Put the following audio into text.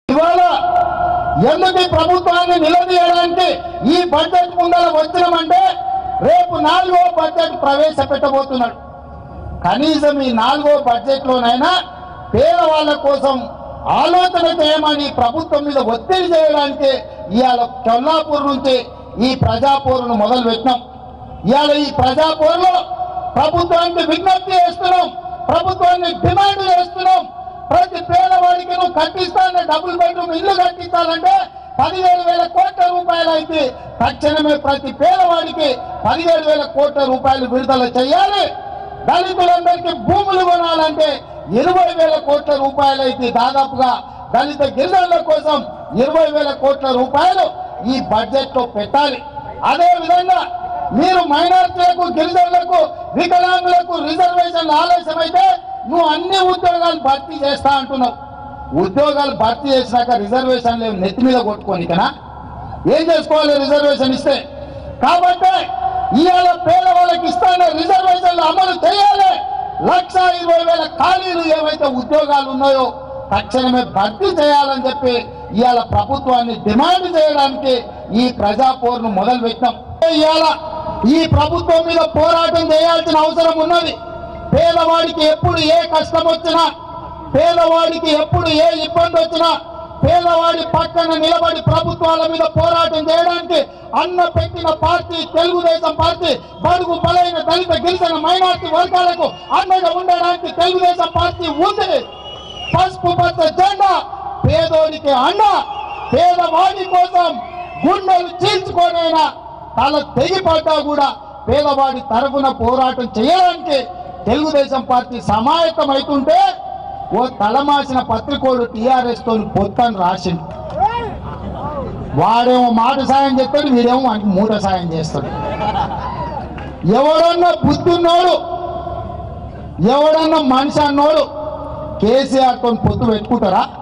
ఇవాళ ఎందుకు ఈ ప్రభుత్వాన్ని నిలదీయడానికి ఈ బడ్జెట్ ముందర వచ్చినామంటే రేపు నాలుగో బడ్జెట్ ప్రవేశపెట్టబోతున్నాడు కనీసం ఈ నాలుగో బడ్జెట్ లోనైనా పేదవాళ్ళ కోసం ఆలోచన చేయమని ప్రభుత్వం మీద ఒత్తిడి చేయడానికి ఇవాళ కొల్లాపూర్ నుంచి ఈ ప్రజాపోరును మొదలు పెట్టినాం ఇవాళ ఈ ప్రజాపోరులో ప్రభుత్వానికి విజ్ఞప్తి చేస్తున్నాం ప్రభుత్వాన్ని డిమాండ్ చేస్తున్నాం ప్రతి పేదవాడికి నువ్వు కట్టిస్తానే డబుల్ బెడ్రూమ్ ఇల్లు కట్టించాలంటే పదిహేడు వేల కోట్ల రూపాయలు అయితే తక్షణమే ప్రతి పేదవాడికి పదిహేడు వేల కోట్ల రూపాయలు విడుదల చేయాలి దళితులందరికీ భూములు కొనాలంటే ఇరవై వేల కోట్ల రూపాయలు అయితే దాదాపుగా దళిత గిరిజనుల కోసం ఇరవై వేల కోట్ల రూపాయలు ఈ బడ్జెట్ లో పెట్టాలి అదే విధంగా మీరు మైనార్టీలకు గిరిజనులకు వికలాంగులకు రిజర్వేషన్ ఆలస్యమైతే నువ్వు అన్ని ఉద్యోగాలు భర్తీ చేస్తా అంటున్నావు ఉద్యోగాలు భర్తీ చేసినాక రిజర్వేషన్ లేవు నెత్తి మీద కొట్టుకోనికనా ఏం చేసుకోవాలి రిజర్వేషన్ ఇస్తే కాబట్టి ఇవాళ పేదవాళ్ళకి ఇస్తానే రిజర్వేషన్లు అమలు చేయాలి లక్ష ఇరవై వేల ఖాళీలు ఏవైతే ఉద్యోగాలు ఉన్నాయో తక్షణమే భర్తీ చేయాలని చెప్పి ఇవాళ ప్రభుత్వాన్ని డిమాండ్ చేయడానికి ఈ ప్రజాపోరును మొదలు పెట్టినాం ఇవాళ ఈ ప్రభుత్వం మీద పోరాటం చేయాల్సిన అవసరం ఉన్నది పేదవాడికి ఎప్పుడు ఏ కష్టం వచ్చినా పేదవాడికి ఎప్పుడు ఏ ఇబ్బంది వచ్చినా పేదవాడి పక్కన నిలబడి ప్రభుత్వాల మీద పోరాటం చేయడానికి అన్న పెట్టిన పార్టీ తెలుగుదేశం పార్టీ బడుగు బలైన దళిత గిరిజన మైనార్టీ వర్గాలకు అండగా ఉండడానికి తెలుగుదేశం పార్టీ ఉంది పసుపు పచ్చ జెండా పేదోడికి అండ పేదవాడి కోసం గుండెలు చీల్చుకోనైనా తల తెగిపడ్డా కూడా పేదవాడి తరఫున పోరాటం చేయడానికి తెలుగుదేశం పార్టీ సమాయత్తం అవుతుంటే ఓ తలమాసిన పత్రికోడు టీఆర్ఎస్ తోని పొత్తని రాసిండు వాడేమో మాట సాయం చేస్తాడు వీడేమో మనకి మూట సాయం చేస్తాడు ఎవడన్నా బుద్ధి ఉన్నోడు ఎవడన్నా మనిషి అన్నోడు కేసీఆర్ తో పొత్తు పెట్టుకుంటారా